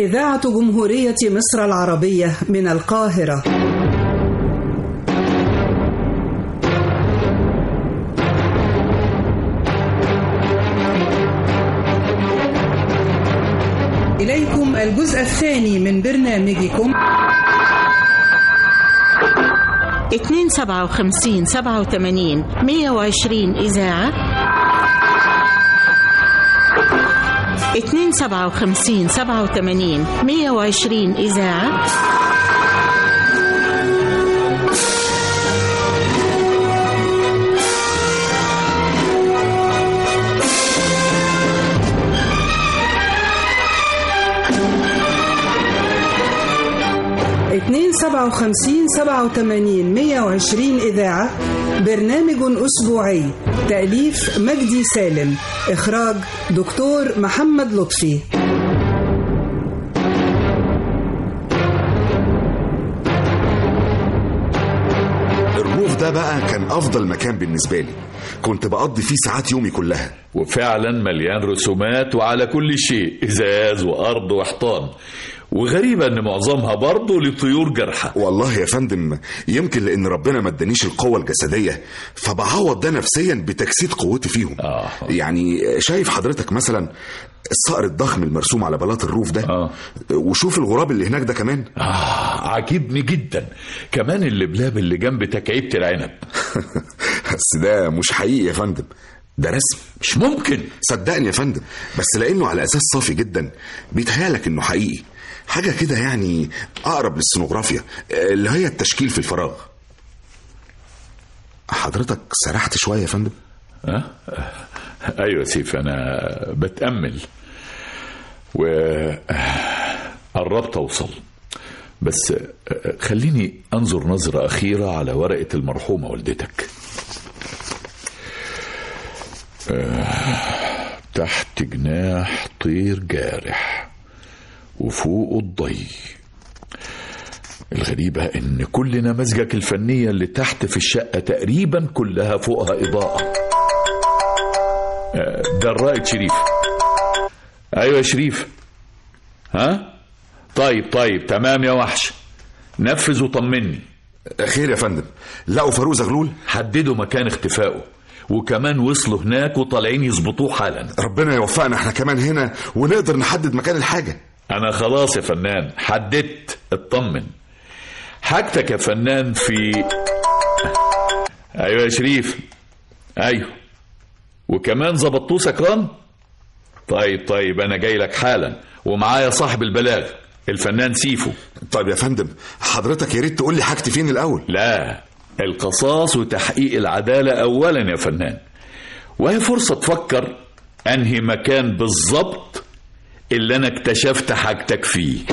إذاعة جمهورية مصر العربية من القاهرة إليكم الجزء الثاني من برنامجكم 257 87 120 إذاعة 257 87 120 إذاعة اتنين سبعة وخمسين سبعة وتمانين مية وعشرين إذاعة برنامج أسبوعي تأليف مجدي سالم إخراج دكتور محمد لطفي الروف ده بقى كان أفضل مكان بالنسبة لي كنت بقضي فيه ساعات يومي كلها وفعلا مليان رسومات وعلى كل شيء ازاز وارض وحيطان وغريبة ان معظمها برضه لطيور جارحة والله يا فندم يمكن لأن ربنا ما ادانيش القوة الجسدية فبعوض ده نفسيا بتجسيد قوتي فيهم آه. يعني شايف حضرتك مثلا الصقر الضخم المرسوم على بلاط الروف ده آه. وشوف الغراب اللي هناك ده كمان آه عاجبني جدا كمان اللبلاب اللي جنب تكعيبة العنب بس ده مش حقيقي يا فندم ده رسم مش ممكن صدقني يا فندم بس لانه على اساس صافي جدا بيتهيالك انه حقيقي حاجه كده يعني اقرب للسنوغرافيا اللي هي التشكيل في الفراغ حضرتك سرحت شويه يا فندم أه؟ ايوه يا سيف انا بتامل و قربت اوصل بس خليني انظر نظره اخيره على ورقه المرحومه والدتك آه، تحت جناح طير جارح وفوقه الضي الغريبة إن كل نماذجك الفنية اللي تحت في الشقة تقريبا كلها فوقها إضاءة آه، ده الرائد شريف أيوة يا شريف ها طيب طيب تمام يا وحش نفذ وطمني خير يا فندم لقوا فاروق زغلول حددوا مكان اختفائه وكمان وصلوا هناك وطالعين يظبطوه حالا ربنا يوفقنا احنا كمان هنا ونقدر نحدد مكان الحاجه انا خلاص يا فنان حددت اطمن حاجتك يا فنان في ايوه يا شريف ايوه وكمان ظبطوه سكران طيب طيب انا جاي لك حالا ومعايا صاحب البلاغ الفنان سيفو طيب يا فندم حضرتك يا ريت تقول لي حاجتي فين الاول لا القصاص وتحقيق العدالة أولا يا فنان وهي فرصة تفكر أنهي مكان بالظبط اللي أنا اكتشفت حاجتك فيه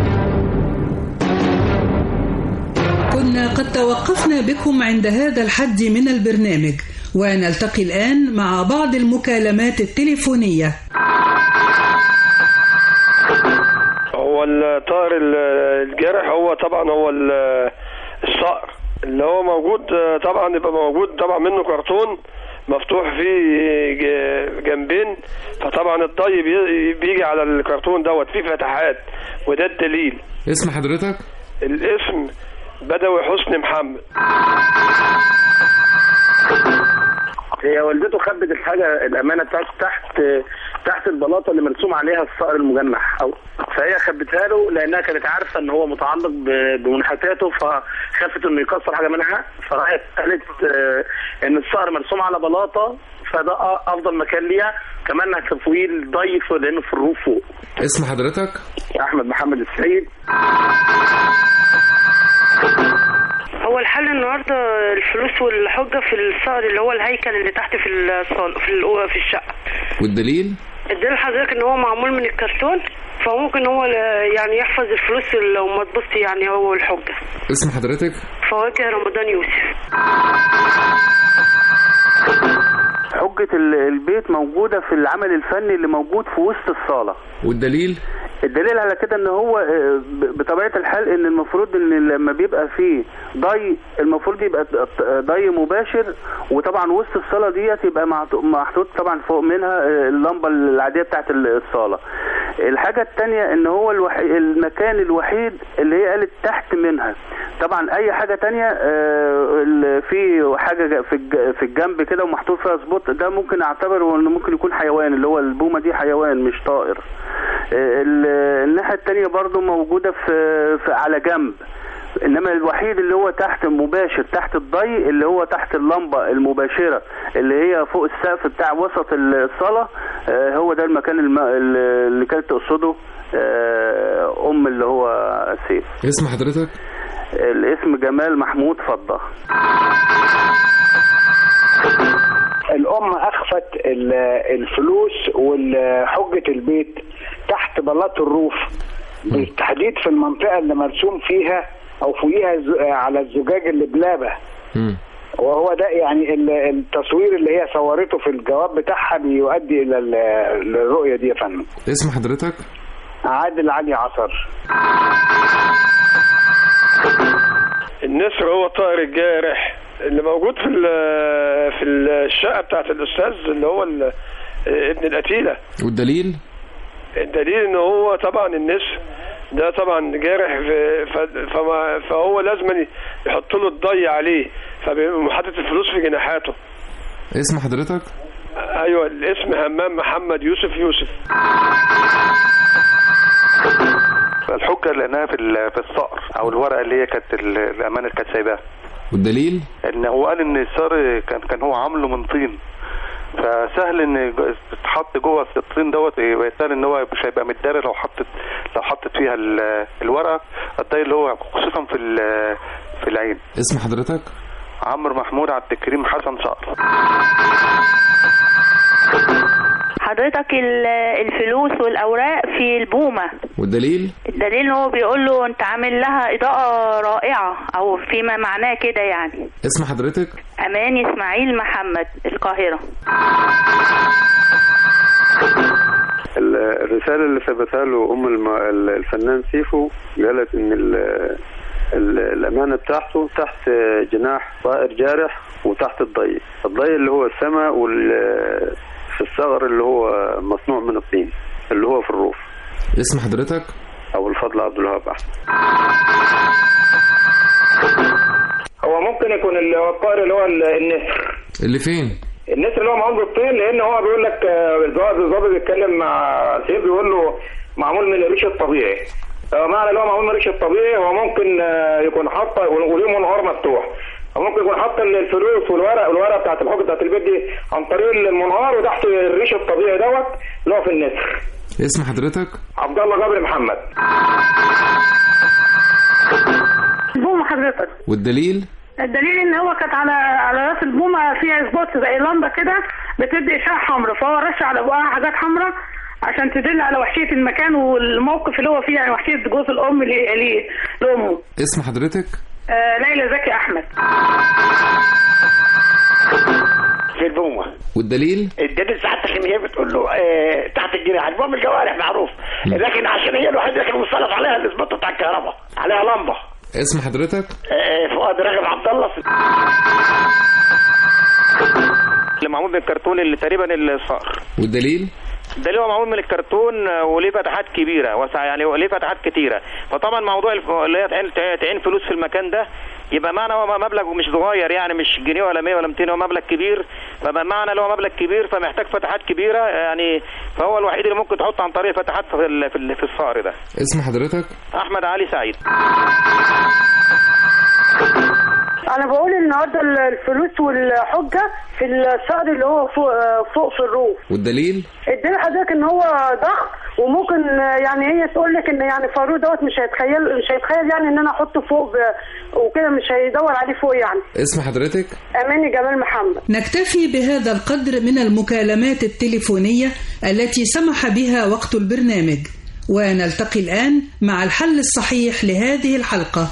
كنا قد توقفنا بكم عند هذا الحد من البرنامج ونلتقي الآن مع بعض المكالمات التليفونية هو الطائر ال- الجارح هو طبعا هو ال- الصقر اللي هو موجود طبعا يبقى موجود طبعا منه كرتون مفتوح فيه ج- جنبين فطبعا الضي بي- بيجي على الكرتون دوت فيه فتحات وده الدليل اسم حضرتك الاسم بدوي حسني محمد هي والدته خبت الحاجه الامانه بتاعته تحت تحت البلاطه اللي مرسوم عليها الصقر المجنح او فهي خبتها له لانها كانت عارفه ان هو متعلق ب- بمنحتاته فخافت انه يكسر حاجه منها فراحت قالت آه، ان الصقر مرسوم على بلاطه فده أ- افضل مكان ليها كمان هتفويه الضيف لانه في الروف فوق اسم حضرتك احمد محمد السيد هو الحل النهارده الفلوس والحجه في الصقر اللي هو الهيكل اللي تحت في الصال في الأوضة في الشقه والدليل الدليل حضرتك ان هو معمول من الكرتون فممكن هو ال- يعني يحفظ الفلوس لو ما تبص يعني هو الحجه اسم حضرتك فواكه رمضان يوسف حجة ال- البيت موجودة في العمل الفني اللي موجود في وسط الصالة والدليل الدليل على كده ان هو آه، ب- بطبيعة الحال ان المفروض ان لما بيبقى فيه ضي المفروض يبقى ت- ضي مباشر وطبعا وسط الصالة ديت يبقى معت- محطوط طبعا فوق منها آه، اللمبة العادية بتاعت ال- الصالة الحاجة التانية ان هو الوحي... المكان الوحيد اللي هي قالت تحت منها طبعا اي حاجة تانية آه، ال- في حاجة ج- في الج- في الجنب كده ومحطوط فيها سبوت ده ممكن اعتبره انه ممكن يكون حيوان اللي هو البومة دي حيوان مش طائر آه، ال- الناحية التانية برضو موجودة في, في على جنب انما الوحيد اللي هو تحت مباشر تحت الضي اللي هو تحت اللمبه المباشره اللي هي فوق السقف بتاع وسط الصاله آه، هو ده المكان الم... اللي كانت تقصده آه، ام اللي هو سيف اسم حضرتك الاسم جمال محمود فضه الأم أخفت ال- الفلوس وحجة البيت تحت بلاط الروف بالتحديد في المنطقة اللي مرسوم فيها أو فوقيها ز- على الزجاج اللي بلابة مم. وهو ده يعني ال- التصوير اللي هي صورته في الجواب بتاعها بيؤدي إلى ال- الرؤية دي يا فندم اسم حضرتك عادل علي عصر النسر هو الطائر الجارح اللي موجود في ال- في الشقه بتاعت الاستاذ اللي هو ال- ابن القتيله والدليل الدليل ان هو طبعا النسر ده طبعا جارح في- ف- فما فهو لازم يحط له الضي عليه فبيقوم حاطط الفلوس في جناحاته اسم حضرتك ايوه الاسم همام محمد يوسف يوسف الحجه لانها في ال- في الصقر او الورقه اللي هي كانت ال- الامانه اللي كانت سايباها والدليل ان هو قال ان الصقر كان كان هو عامله من طين فسهل ان جو- تتحط جوه الطين دوت يبقى سهل ان هو مش هيبقى متداري لو حطت لو حطت فيها ال- الورقه الضي اللي هو خصوصا في ال- في العين اسم حضرتك عمرو محمود عبد الكريم حسن صقر حضرتك ال- الفلوس والاوراق في البومه والدليل الدليل ان هو بيقول له انت عامل لها اضاءه رائعه او فيما معناه كده يعني اسم حضرتك اماني اسماعيل محمد القاهره ال- الرسالة اللي سابتها له أم الم- ال- الفنان سيفو قالت إن ال- ال- الأمانة بتاعته تحت جناح طائر جارح وتحت الضي الضي اللي هو السماء وال في الصغر اللي هو مصنوع من الطين اللي هو في الروف اسم حضرتك أو الفضل عبد الوهاب أحمد هو ممكن يكون اللي هو الطائر اللي هو ال- النسر اللي فين النسر اللي هو معمول بالطين لان هو بيقول لك آه، الظابط الظابط بيتكلم مع سيف بيقول له معمول من الريش الطبيعي آه، معنى اللي هو معمول من الريش الطبيعي هو ممكن آه، يكون حاطه وليه منهار مفتوح أو ممكن يكون حاطط الفلوس والورق والورقه بتاعت الحجه بتاعت البيت دي عن طريق المنهار وتحت الريش الطبيعي دوت اللي هو في النسر اسم حضرتك عبد الله جابر محمد بومة حضرتك والدليل الدليل ان هو كانت على على راس البومه فيها سبوت زي لمبه كده بتدي اشعه حمراء فهو رش على بقها حاجات حمراء عشان تدل على وحشيه المكان والموقف اللي هو فيه يعني وحشيه جوز الام ليه- ليه- لامه اسم حضرتك آه ليلى زكي احمد في البومه والدليل الدليل ساعتها ان هي بتقول له آه تحت الجناح المهم الجوارح معروف لكن عشان هي الوحيده اللي كان مسلط عليها الاسبوت بتاع الكهرباء عليها لمبه اسم حضرتك آه فؤاد راغب عبد الله اللي معمول من الكرتون اللي تقريبا الصقر والدليل ده اللي هو معمول من الكرتون آه، وليه فتحات كبيره واسعه يعني وليه فتحات كتيره فطبعا موضوع الف... اللي هي تعين تعين فلوس في المكان ده يبقى معنى هو مبلغ مش صغير يعني مش جنيه ولا 100 ولا 200 هو مبلغ كبير فبقى معنى اللي هو مبلغ كبير فمحتاج فتحات كبيره يعني فهو الوحيد اللي ممكن تحط عن طريق فتحات في ال... في, ال... في الصقر ده اسم حضرتك احمد علي سعيد انا بقول النهارده الفلوس والحجه في الصقر اللي هو فوق فوق في الروف والدليل ادينا حضرتك ان هو ضخم وممكن يعني هي تقول لك ان يعني فاروق دوت مش هيتخيل مش هيتخيل يعني ان انا احطه فوق ب... وكده مش هيدور عليه فوق يعني اسم حضرتك اماني جمال محمد نكتفي بهذا القدر من المكالمات التليفونية التي سمح بها وقت البرنامج ونلتقي الآن مع الحل الصحيح لهذه الحلقة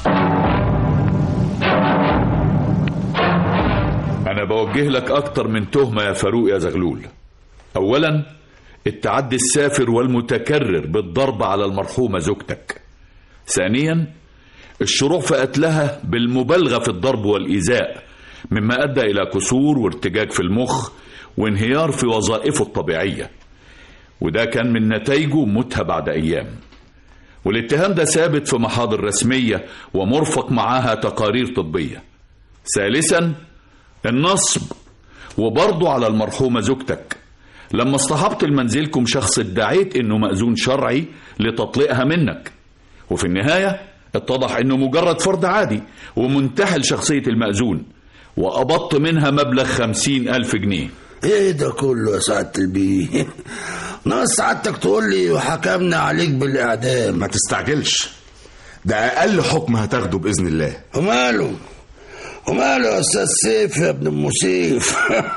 أنا بوجه لك أكتر من تهمة يا فاروق يا زغلول أولا التعدي السافر والمتكرر بالضرب على المرحومة زوجتك ثانيا الشروع في قتلها بالمبالغة في الضرب والإيذاء مما أدى إلى كسور وارتجاج في المخ وانهيار في وظائفه الطبيعية وده كان من نتائجه موتها بعد أيام والاتهام ده ثابت في محاضر رسمية ومرفق معاها تقارير طبية ثالثا النصب وبرضه على المرحومة زوجتك لما اصطحبت لمنزلكم شخص ادعيت انه مأذون شرعي لتطليقها منك وفي النهاية اتضح انه مجرد فرد عادي ومنتحل شخصية المأذون وقبضت منها مبلغ خمسين ألف جنيه ايه ده كله يا سعادة البيه ناقص سعادتك تقول لي وحكمنا عليك بالاعدام ما تستعجلش ده اقل حكم هتاخده باذن الله وماله وماله يا استاذ سيف يا ابن ام سيف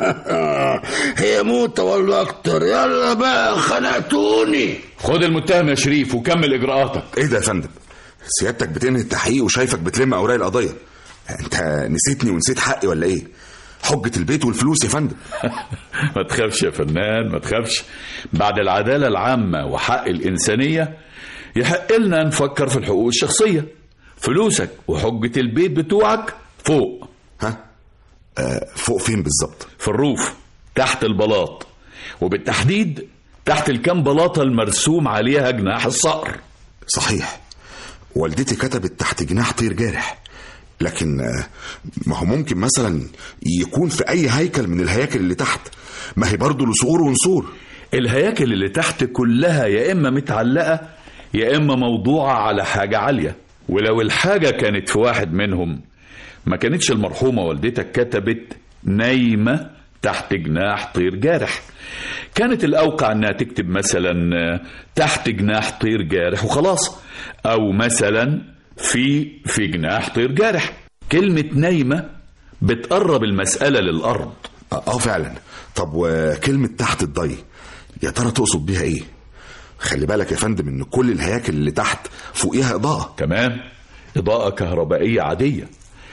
هي موتة ولا اكتر يلا بقى خنقتوني خد المتهم يا شريف وكمل اجراءاتك ايه ده يا فندم سيادتك بتنهي التحقيق وشايفك بتلم اوراق القضيه انت نسيتني ونسيت حقي ولا ايه حجة البيت والفلوس يا فندم ما تخافش يا فنان ما تخافش بعد العدالة العامة وحق الإنسانية يحق لنا نفكر في الحقوق الشخصية فلوسك وحجة البيت بتوعك فوق ها آه فوق فين بالظبط في الروف تحت البلاط وبالتحديد تحت الكام بلاطة المرسوم عليها جناح الصقر صحيح والدتي كتبت تحت جناح طير جارح لكن آه، ما هو ممكن مثلا يكون في اي هيكل من الهياكل اللي تحت ما هي برضه له صقور ونسور الهياكل اللي تحت كلها يا إما متعلقة يا إما موضوعة على حاجة عالية ولو الحاجة كانت في واحد منهم ما كانتش المرحومة والدتك كتبت نايمة تحت جناح طير جارح كانت الأوقع أنها تكتب مثلا آه، تحت جناح طير جارح وخلاص أو مثلا في في جناح طير جارح كلمة نايمة بتقرب المسألة للأرض اه فعلا طب وكلمة تحت الضي يا ترى تقصد بيها ايه خلي بالك يا فندم ان كل الهياكل اللي تحت فوقيها اضاءة كمان إضاءة كهربائية عادية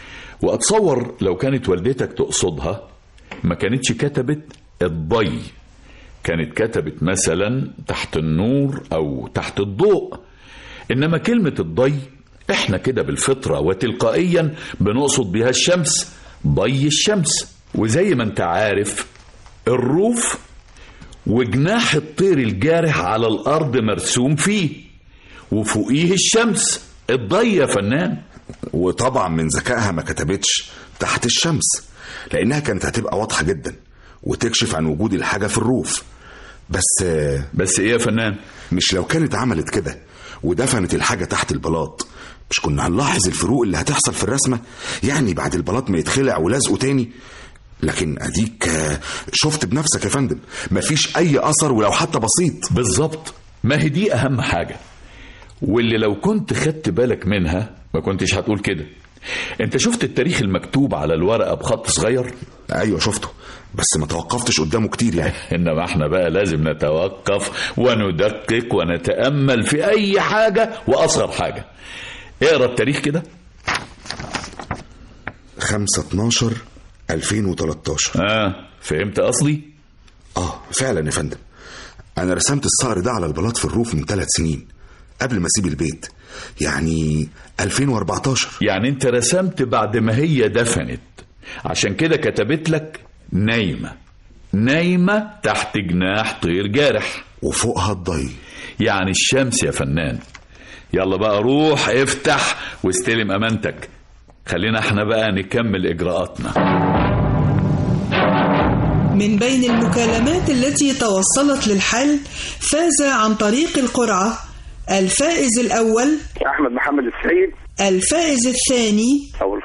وأتصور لو كانت والدتك تقصدها ما كانتش كتبت الضي كانت كتبت مثلا تحت النور أو تحت الضوء إنما كلمة الضي إحنا كده بالفطرة وتلقائيا بنقصد بها الشمس ضي الشمس وزي ما أنت عارف الروف وجناح الطير الجارح على الأرض مرسوم فيه وفوقيه الشمس الضي يا فنان وطبعا من ذكائها ما كتبتش تحت الشمس لانها كانت هتبقى واضحة جدا وتكشف عن وجود الحاجة في الروف بس بس ايه يا فنان مش لو كانت عملت كده ودفنت الحاجة تحت البلاط مش كنا هنلاحظ الفروق اللي هتحصل في الرسمة يعني بعد البلاط ما يتخلع ولازقه تاني لكن اديك آه، شفت بنفسك يا فندم مفيش اي اثر ولو حتى بسيط بالظبط ما هي دي اهم حاجة واللي لو كنت خدت بالك منها ما كنتش هتقول كده انت شفت التاريخ المكتوب على الورقة بخط صغير ايوه شفته بس ما توقفتش قدامه كتير يعني انما احنا بقى لازم نتوقف وندقق ونتأمل في اي حاجة واصغر حاجة اقرا التاريخ كده 5 12 2013 اه فهمت اصلي اه فعلا يا فندم انا رسمت الصقر ده على البلاط في الروف من ثلاث سنين قبل ما اسيب البيت يعني 2014 يعني انت رسمت بعد ما هي دفنت عشان كده كتبت لك نايمة نايمة تحت جناح طير جارح وفوقها الضي يعني الشمس يا فنان يلا بقى روح افتح واستلم امانتك خلينا احنا بقى نكمل اجراءاتنا من بين المكالمات التي توصلت للحل فاز عن طريق القرعة الفائز الأول احمد محمد السيد الفائز الثاني او